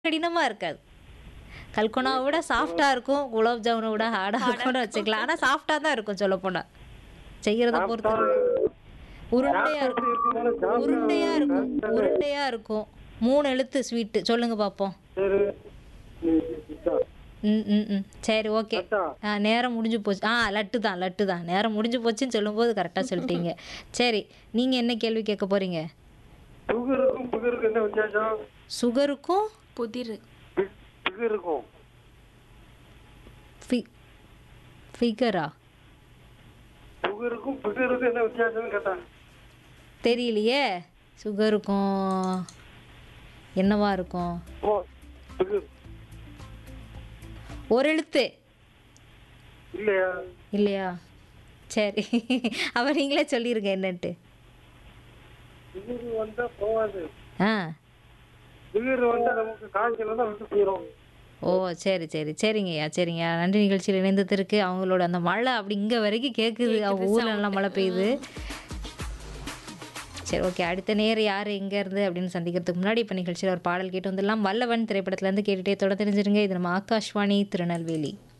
கடினமா இருக்காது. கல்கோனாவை விட சாஃப்ட்டா இருக்கும். குலாப் ஜாமுன விட ஹார்டா இருக்கும்னு வச்சுக்கலாம். ஆனா சாஃப்ட்டா தான் இருக்கும் சொல்லப்போனா. செய்யறத பொறுத்து இருக்கு. உருண்டையா இருக்கும். உருண்டையா இருக்கும். உருண்டையா இருக்கும். 3 எழுத்து ஸ்வீட் சொல்லுங்க பாப்போம். சரி ம், இதா. ம், ம், ம். சரி ஓகே. லட்டா? ஆ நேரம் முடிஞ்சு போச்சு. ஆ லட்டு தான் லட்டு தான். நேரம் முடிஞ்சு போச்சுன்னு சொல்லும்போது கரெக்டா சொல்லிட்டீங்க. சரி நீங்க என்ன கேள்வி கேட்க போறீங்க? சுகருக்கும் புகருக்கும் என்ன வித்தியாசம் சுகருக்கும் புதிர் பி- பிகருக்கும் ஃபி ஃபிகரா சுகருக்கும் பிகருக்கும் என்ன வித்தியாசம்னு கேட்டேன் தெரியலையே சுகருக்கும் என்னவா இருக்கும் ஓ பிகர் ஒரு எழுத்து இல்லையா இல்லையா சரி அப்ப நீங்களே சொல்லிருங்க என்னன்ட்டு பிகர் வந்தா போகாது ஆ பிகர் வந்தா நமக்கு காய்ச்சல் தான் விட்டு போயிடும் ஓ சரி சரி சரிங்கய்யா சரிங்கய்யா நன்றி நிகழ்ச்சியில் இணைந்ததற்கு அவங்களோட அந்த மழை அப்படி இங்கே வரைக்கும் கேட்குது அவங்க ஊரில் நல்லா மழை பெய்யுது சரி ஓகே அடுத்த நேரம் யார் எங்கே இருந்து அப்படின்னு சந்திக்கிறதுக்கு முன்னாடி இப்போ நிகழ்ச்சியில் ஒரு பாடல் கேட்டு வந்துடலாம் வல்லவன் திரைப்படத்துலேருந்து கேட்டுகிட்டே தொடர்ந்து தெரிஞ்சிருங்க இது நம்ம ஆகாஷ்வாணி திருநெல்வேலி